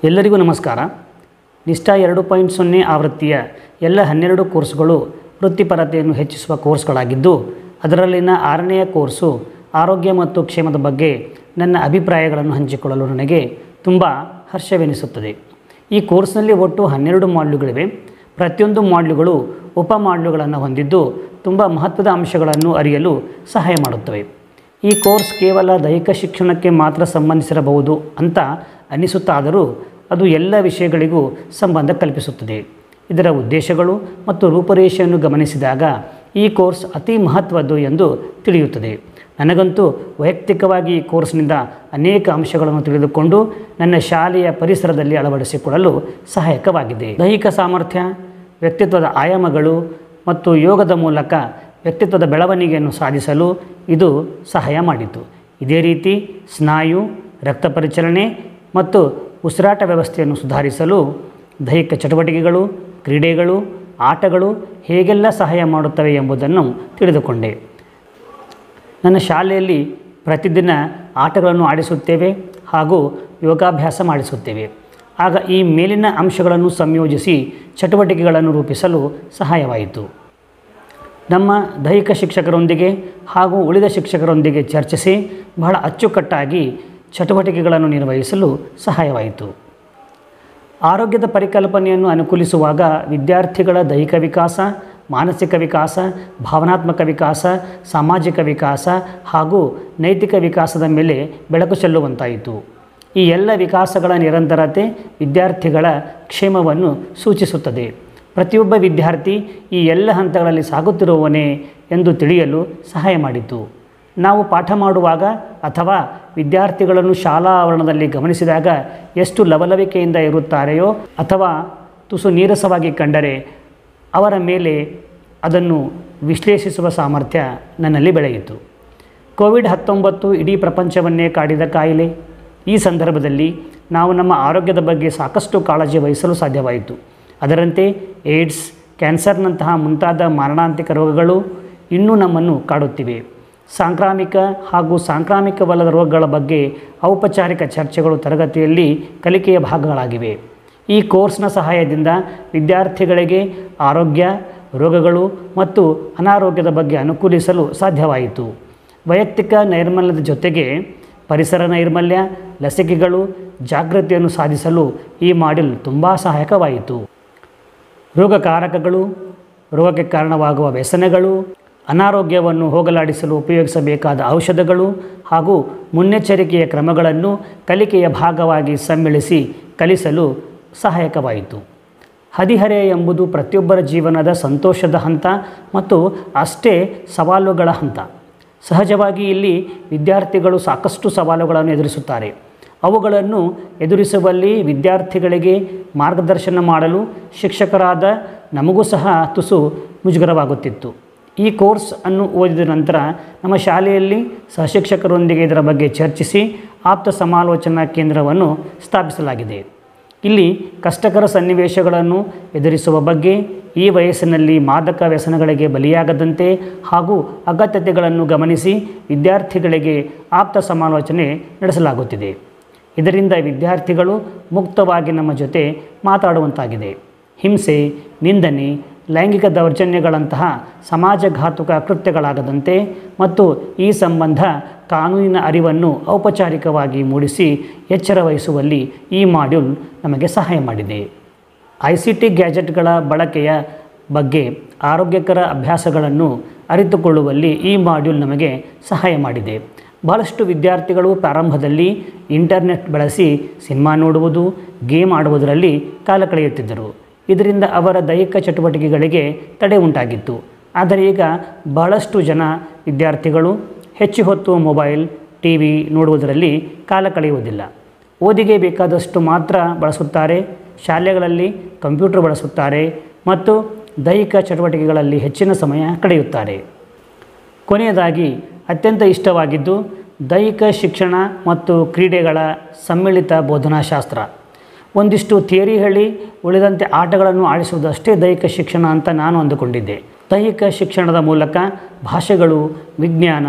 ಎಲ್ಲರಿಗೂ ನಮಸ್ಕಾರ ನಿಷ್ಠಾ ಎರಡು ಪಾಯಿಂಟ್ ಸೊನ್ನೆ ಆವೃತ್ತಿಯ ಎಲ್ಲ ಹನ್ನೆರಡು ಕೋರ್ಸ್ಗಳು ವೃತ್ತಿಪರತೆಯನ್ನು ಹೆಚ್ಚಿಸುವ ಕೋರ್ಸ್ಗಳಾಗಿದ್ದು ಅದರಲ್ಲಿನ ಆರನೆಯ ಕೋರ್ಸು ಆರೋಗ್ಯ ಮತ್ತು ಕ್ಷೇಮದ ಬಗ್ಗೆ ನನ್ನ ಅಭಿಪ್ರಾಯಗಳನ್ನು ಹಂಚಿಕೊಳ್ಳಲು ನನಗೆ ತುಂಬ ಹರ್ಷವೆನಿಸುತ್ತದೆ ಈ ಕೋರ್ಸ್ನಲ್ಲಿ ಒಟ್ಟು ಹನ್ನೆರಡು ಮಾಡ್ಯೂಲ್ಗಳಿವೆ ಪ್ರತಿಯೊಂದು ಮಾಡ್ಯೂಲ್ಗಳು ಉಪ ಮಾಡ್ಯೂಲ್ಗಳನ್ನು ಹೊಂದಿದ್ದು ತುಂಬ ಮಹತ್ವದ ಅಂಶಗಳನ್ನು ಅರಿಯಲು ಸಹಾಯ ಮಾಡುತ್ತವೆ ಈ ಕೋರ್ಸ್ ಕೇವಲ ದೈಹಿಕ ಶಿಕ್ಷಣಕ್ಕೆ ಮಾತ್ರ ಸಂಬಂಧಿಸಿರಬಹುದು ಅಂತ ಅನಿಸುತ್ತಾದರೂ ಅದು ಎಲ್ಲ ವಿಷಯಗಳಿಗೂ ಸಂಬಂಧ ಕಲ್ಪಿಸುತ್ತದೆ ಇದರ ಉದ್ದೇಶಗಳು ಮತ್ತು ರೂಪರೇಷೆಯನ್ನು ಗಮನಿಸಿದಾಗ ಈ ಕೋರ್ಸ್ ಅತಿ ಮಹತ್ವದ್ದು ಎಂದು ತಿಳಿಯುತ್ತದೆ ನನಗಂತೂ ವೈಯಕ್ತಿಕವಾಗಿ ಈ ಕೋರ್ಸ್ನಿಂದ ಅನೇಕ ಅಂಶಗಳನ್ನು ತಿಳಿದುಕೊಂಡು ನನ್ನ ಶಾಲೆಯ ಪರಿಸರದಲ್ಲಿ ಅಳವಡಿಸಿಕೊಳ್ಳಲು ಸಹಾಯಕವಾಗಿದೆ ದೈಹಿಕ ಸಾಮರ್ಥ್ಯ ವ್ಯಕ್ತಿತ್ವದ ಆಯಾಮಗಳು ಮತ್ತು ಯೋಗದ ಮೂಲಕ ವ್ಯಕ್ತಿತ್ವದ ಬೆಳವಣಿಗೆಯನ್ನು ಸಾಧಿಸಲು ಇದು ಸಹಾಯ ಮಾಡಿತು ಇದೇ ರೀತಿ ಸ್ನಾಯು ರಕ್ತ ಪರಿಚಲನೆ ಮತ್ತು ಉಸಿರಾಟ ವ್ಯವಸ್ಥೆಯನ್ನು ಸುಧಾರಿಸಲು ದೈಹಿಕ ಚಟುವಟಿಕೆಗಳು ಕ್ರೀಡೆಗಳು ಆಟಗಳು ಹೇಗೆಲ್ಲ ಸಹಾಯ ಮಾಡುತ್ತವೆ ಎಂಬುದನ್ನು ತಿಳಿದುಕೊಂಡೆ ನನ್ನ ಶಾಲೆಯಲ್ಲಿ ಪ್ರತಿದಿನ ಆಟಗಳನ್ನು ಆಡಿಸುತ್ತೇವೆ ಹಾಗೂ ಯೋಗಾಭ್ಯಾಸ ಮಾಡಿಸುತ್ತೇವೆ ಆಗ ಈ ಮೇಲಿನ ಅಂಶಗಳನ್ನು ಸಂಯೋಜಿಸಿ ಚಟುವಟಿಕೆಗಳನ್ನು ರೂಪಿಸಲು ಸಹಾಯವಾಯಿತು ನಮ್ಮ ದೈಹಿಕ ಶಿಕ್ಷಕರೊಂದಿಗೆ ಹಾಗೂ ಉಳಿದ ಶಿಕ್ಷಕರೊಂದಿಗೆ ಚರ್ಚಿಸಿ ಬಹಳ ಅಚ್ಚುಕಟ್ಟಾಗಿ ಚಟುವಟಿಕೆಗಳನ್ನು ನಿರ್ವಹಿಸಲು ಸಹಾಯವಾಯಿತು ಆರೋಗ್ಯದ ಪರಿಕಲ್ಪನೆಯನ್ನು ಅನುಕೂಲಿಸುವಾಗ ವಿದ್ಯಾರ್ಥಿಗಳ ದೈಹಿಕ ವಿಕಾಸ ಮಾನಸಿಕ ವಿಕಾಸ ಭಾವನಾತ್ಮಕ ವಿಕಾಸ ಸಾಮಾಜಿಕ ವಿಕಾಸ ಹಾಗೂ ನೈತಿಕ ವಿಕಾಸದ ಮೇಲೆ ಬೆಳಕು ಚೆಲ್ಲುವಂತಾಯಿತು ಈ ಎಲ್ಲ ವಿಕಾಸಗಳ ನಿರಂತರತೆ ವಿದ್ಯಾರ್ಥಿಗಳ ಕ್ಷೇಮವನ್ನು ಸೂಚಿಸುತ್ತದೆ ಪ್ರತಿಯೊಬ್ಬ ವಿದ್ಯಾರ್ಥಿ ಈ ಎಲ್ಲ ಹಂತಗಳಲ್ಲಿ ಸಾಗುತ್ತಿರುವವನೇ ಎಂದು ತಿಳಿಯಲು ಸಹಾಯ ಮಾಡಿತು ನಾವು ಪಾಠ ಮಾಡುವಾಗ ಅಥವಾ ವಿದ್ಯಾರ್ಥಿಗಳನ್ನು ಶಾಲಾ ಆವರಣದಲ್ಲಿ ಗಮನಿಸಿದಾಗ ಎಷ್ಟು ಲವಲವಿಕೆಯಿಂದ ಇರುತ್ತಾರೆಯೋ ಅಥವಾ ತುಸು ನೀರಸವಾಗಿ ಕಂಡರೆ ಅವರ ಮೇಲೆ ಅದನ್ನು ವಿಶ್ಲೇಷಿಸುವ ಸಾಮರ್ಥ್ಯ ನನ್ನಲ್ಲಿ ಬೆಳೆಯಿತು ಕೋವಿಡ್ ಹತ್ತೊಂಬತ್ತು ಇಡೀ ಪ್ರಪಂಚವನ್ನೇ ಕಾಡಿದ ಕಾಯಿಲೆ ಈ ಸಂದರ್ಭದಲ್ಲಿ ನಾವು ನಮ್ಮ ಆರೋಗ್ಯದ ಬಗ್ಗೆ ಸಾಕಷ್ಟು ಕಾಳಜಿ ವಹಿಸಲು ಸಾಧ್ಯವಾಯಿತು ಅದರಂತೆ ಏಡ್ಸ್ ಕ್ಯಾನ್ಸರ್ನಂತಹ ಮುಂತಾದ ಮಾರಣಾಂತಿಕ ರೋಗಗಳು ಇನ್ನೂ ನಮ್ಮನ್ನು ಕಾಡುತ್ತಿವೆ ಸಾಂಕ್ರಾಮಿಕ ಹಾಗೂ ಸಾಂಕ್ರಾಮಿಕವಲ್ಲದ ರೋಗಗಳ ಬಗ್ಗೆ ಔಪಚಾರಿಕ ಚರ್ಚೆಗಳು ತರಗತಿಯಲ್ಲಿ ಕಲಿಕೆಯ ಭಾಗಗಳಾಗಿವೆ ಈ ಕೋರ್ಸ್ನ ಸಹಾಯದಿಂದ ವಿದ್ಯಾರ್ಥಿಗಳಿಗೆ ಆರೋಗ್ಯ ರೋಗಗಳು ಮತ್ತು ಅನಾರೋಗ್ಯದ ಬಗ್ಗೆ ಅನುಕೂಲಿಸಲು ಸಾಧ್ಯವಾಯಿತು ವೈಯಕ್ತಿಕ ನೈರ್ಮಲ್ಯದ ಜೊತೆಗೆ ಪರಿಸರ ನೈರ್ಮಲ್ಯ ಲಸಿಕೆಗಳು ಜಾಗೃತಿಯನ್ನು ಸಾಧಿಸಲು ಈ ಮಾಡ್ಯೂಲ್ ತುಂಬ ಸಹಾಯಕವಾಯಿತು ರೋಗಕಾರಕಗಳು ರೋಗಕ್ಕೆ ಕಾರಣವಾಗುವ ವ್ಯಸನಗಳು ಅನಾರೋಗ್ಯವನ್ನು ಹೋಗಲಾಡಿಸಲು ಉಪಯೋಗಿಸಬೇಕಾದ ಔಷಧಗಳು ಹಾಗೂ ಮುನ್ನೆಚ್ಚರಿಕೆಯ ಕ್ರಮಗಳನ್ನು ಕಲಿಕೆಯ ಭಾಗವಾಗಿ ಸಮ್ಮಿಳಿಸಿ ಕಲಿಸಲು ಸಹಾಯಕವಾಯಿತು ಹದಿಹರೆ ಎಂಬುದು ಪ್ರತಿಯೊಬ್ಬರ ಜೀವನದ ಸಂತೋಷದ ಹಂತ ಮತ್ತು ಅಷ್ಟೇ ಸವಾಲುಗಳ ಹಂತ ಸಹಜವಾಗಿ ಇಲ್ಲಿ ವಿದ್ಯಾರ್ಥಿಗಳು ಸಾಕಷ್ಟು ಸವಾಲುಗಳನ್ನು ಎದುರಿಸುತ್ತಾರೆ ಅವುಗಳನ್ನು ಎದುರಿಸುವಲ್ಲಿ ವಿದ್ಯಾರ್ಥಿಗಳಿಗೆ ಮಾರ್ಗದರ್ಶನ ಮಾಡಲು ಶಿಕ್ಷಕರಾದ ನಮಗೂ ಸಹ ತುಸು ಮುಜುಗರವಾಗುತ್ತಿತ್ತು ಈ ಕೋರ್ಸ್ ಅನ್ನು ಓದಿದ ನಂತರ ನಮ್ಮ ಶಾಲೆಯಲ್ಲಿ ಸಹಶಿಕ್ಷಕರೊಂದಿಗೆ ಇದರ ಬಗ್ಗೆ ಚರ್ಚಿಸಿ ಆಪ್ತ ಸಮಾಲೋಚನಾ ಕೇಂದ್ರವನ್ನು ಸ್ಥಾಪಿಸಲಾಗಿದೆ ಇಲ್ಲಿ ಕಷ್ಟಕರ ಸನ್ನಿವೇಶಗಳನ್ನು ಎದುರಿಸುವ ಬಗ್ಗೆ ಈ ವಯಸ್ಸಿನಲ್ಲಿ ಮಾದಕ ವ್ಯಸನಗಳಿಗೆ ಬಲಿಯಾಗದಂತೆ ಹಾಗೂ ಅಗತ್ಯತೆಗಳನ್ನು ಗಮನಿಸಿ ವಿದ್ಯಾರ್ಥಿಗಳಿಗೆ ಆಪ್ತ ಸಮಾಲೋಚನೆ ನಡೆಸಲಾಗುತ್ತಿದೆ ಇದರಿಂದ ವಿದ್ಯಾರ್ಥಿಗಳು ಮುಕ್ತವಾಗಿ ನಮ್ಮ ಜೊತೆ ಮಾತಾಡುವಂತಾಗಿದೆ ಹಿಂಸೆ ನಿಂದನೆ ಲೈಂಗಿಕ ದೌರ್ಜನ್ಯಗಳಂತಹ ಸಮಾಜಘಾತುಕ ಕೃತ್ಯಗಳಾಗದಂತೆ ಮತ್ತು ಈ ಸಂಬಂಧ ಕಾನೂನಿನ ಅರಿವನ್ನು ಔಪಚಾರಿಕವಾಗಿ ಮೂಡಿಸಿ ಎಚ್ಚರ ವಹಿಸುವಲ್ಲಿ ಈ ಮಾಡ್ಯೂಲ್ ನಮಗೆ ಸಹಾಯ ಮಾಡಿದೆ ಐ ಸಿ ಟಿ ಗ್ಯಾಜೆಟ್ಗಳ ಬಳಕೆಯ ಬಗ್ಗೆ ಆರೋಗ್ಯಕರ ಅಭ್ಯಾಸಗಳನ್ನು ಅರಿತುಕೊಳ್ಳುವಲ್ಲಿ ಈ ಮಾಡ್ಯೂಲ್ ನಮಗೆ ಸಹಾಯ ಮಾಡಿದೆ ಬಹಳಷ್ಟು ವಿದ್ಯಾರ್ಥಿಗಳು ಪ್ರಾರಂಭದಲ್ಲಿ ಇಂಟರ್ನೆಟ್ ಬಳಸಿ ಸಿನಿಮಾ ನೋಡುವುದು ಗೇಮ್ ಆಡುವುದರಲ್ಲಿ ಕಾಲ ಕಳೆಯುತ್ತಿದ್ದರು ಇದರಿಂದ ಅವರ ದೈಹಿಕ ಚಟುವಟಿಕೆಗಳಿಗೆ ತಡೆ ಉಂಟಾಗಿತ್ತು ಆದರೆ ಈಗ ಬಹಳಷ್ಟು ಜನ ವಿದ್ಯಾರ್ಥಿಗಳು ಹೆಚ್ಚು ಹೊತ್ತು ಮೊಬೈಲ್ ಟಿ ವಿ ನೋಡುವುದರಲ್ಲಿ ಕಾಲ ಕಳೆಯುವುದಿಲ್ಲ ಓದಿಗೆ ಬೇಕಾದಷ್ಟು ಮಾತ್ರ ಬಳಸುತ್ತಾರೆ ಶಾಲೆಗಳಲ್ಲಿ ಕಂಪ್ಯೂಟರ್ ಬಳಸುತ್ತಾರೆ ಮತ್ತು ದೈಹಿಕ ಚಟುವಟಿಕೆಗಳಲ್ಲಿ ಹೆಚ್ಚಿನ ಸಮಯ ಕಳೆಯುತ್ತಾರೆ ಕೊನೆಯದಾಗಿ ಅತ್ಯಂತ ಇಷ್ಟವಾಗಿದ್ದು ದೈಹಿಕ ಶಿಕ್ಷಣ ಮತ್ತು ಕ್ರೀಡೆಗಳ ಸಮ್ಮಿಳಿತ ಬೋಧನಾಶಾಸ್ತ್ರ ಒಂದಿಷ್ಟು ಥಿಯರಿ ಹೇಳಿ ಉಳಿದಂತೆ ಆಟಗಳನ್ನು ಆಡಿಸುವುದಷ್ಟೇ ದೈಹಿಕ ಶಿಕ್ಷಣ ಅಂತ ನಾನು ಅಂದುಕೊಂಡಿದ್ದೆ ದೈಹಿಕ ಶಿಕ್ಷಣದ ಮೂಲಕ ಭಾಷೆಗಳು ವಿಜ್ಞಾನ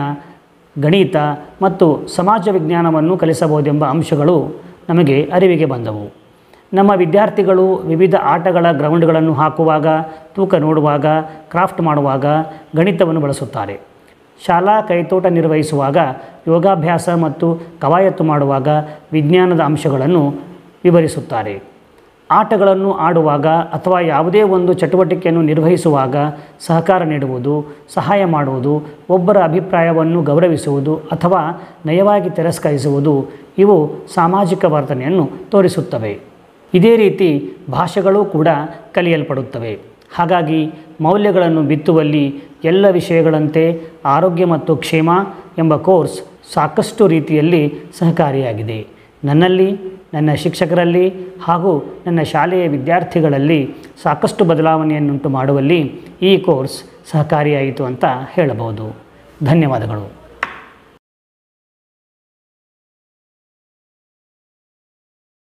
ಗಣಿತ ಮತ್ತು ಸಮಾಜ ವಿಜ್ಞಾನವನ್ನು ಕಲಿಸಬಹುದೆಂಬ ಅಂಶಗಳು ನಮಗೆ ಅರಿವಿಗೆ ಬಂದವು ನಮ್ಮ ವಿದ್ಯಾರ್ಥಿಗಳು ವಿವಿಧ ಆಟಗಳ ಗ್ರೌಂಡ್ಗಳನ್ನು ಹಾಕುವಾಗ ತೂಕ ನೋಡುವಾಗ ಕ್ರಾಫ್ಟ್ ಮಾಡುವಾಗ ಗಣಿತವನ್ನು ಬಳಸುತ್ತಾರೆ ಶಾಲಾ ಕೈತೋಟ ನಿರ್ವಹಿಸುವಾಗ ಯೋಗಾಭ್ಯಾಸ ಮತ್ತು ಕವಾಯತ್ತು ಮಾಡುವಾಗ ವಿಜ್ಞಾನದ ಅಂಶಗಳನ್ನು ವಿವರಿಸುತ್ತಾರೆ ಆಟಗಳನ್ನು ಆಡುವಾಗ ಅಥವಾ ಯಾವುದೇ ಒಂದು ಚಟುವಟಿಕೆಯನ್ನು ನಿರ್ವಹಿಸುವಾಗ ಸಹಕಾರ ನೀಡುವುದು ಸಹಾಯ ಮಾಡುವುದು ಒಬ್ಬರ ಅಭಿಪ್ರಾಯವನ್ನು ಗೌರವಿಸುವುದು ಅಥವಾ ನಯವಾಗಿ ತಿರಸ್ಕರಿಸುವುದು ಇವು ಸಾಮಾಜಿಕ ವರ್ತನೆಯನ್ನು ತೋರಿಸುತ್ತವೆ ಇದೇ ರೀತಿ ಭಾಷೆಗಳು ಕೂಡ ಕಲಿಯಲ್ಪಡುತ್ತವೆ ಹಾಗಾಗಿ ಮೌಲ್ಯಗಳನ್ನು ಬಿತ್ತುವಲ್ಲಿ ಎಲ್ಲ ವಿಷಯಗಳಂತೆ ಆರೋಗ್ಯ ಮತ್ತು ಕ್ಷೇಮ ಎಂಬ ಕೋರ್ಸ್ ಸಾಕಷ್ಟು ರೀತಿಯಲ್ಲಿ ಸಹಕಾರಿಯಾಗಿದೆ ನನ್ನಲ್ಲಿ ನನ್ನ ಶಿಕ್ಷಕರಲ್ಲಿ ಹಾಗೂ ನನ್ನ ಶಾಲೆಯ ವಿದ್ಯಾರ್ಥಿಗಳಲ್ಲಿ ಸಾಕಷ್ಟು ಬದಲಾವಣೆಯನ್ನುಂಟು ಮಾಡುವಲ್ಲಿ ಈ ಕೋರ್ಸ್ ಸಹಕಾರಿಯಾಯಿತು ಅಂತ ಹೇಳಬಹುದು ಧನ್ಯವಾದಗಳು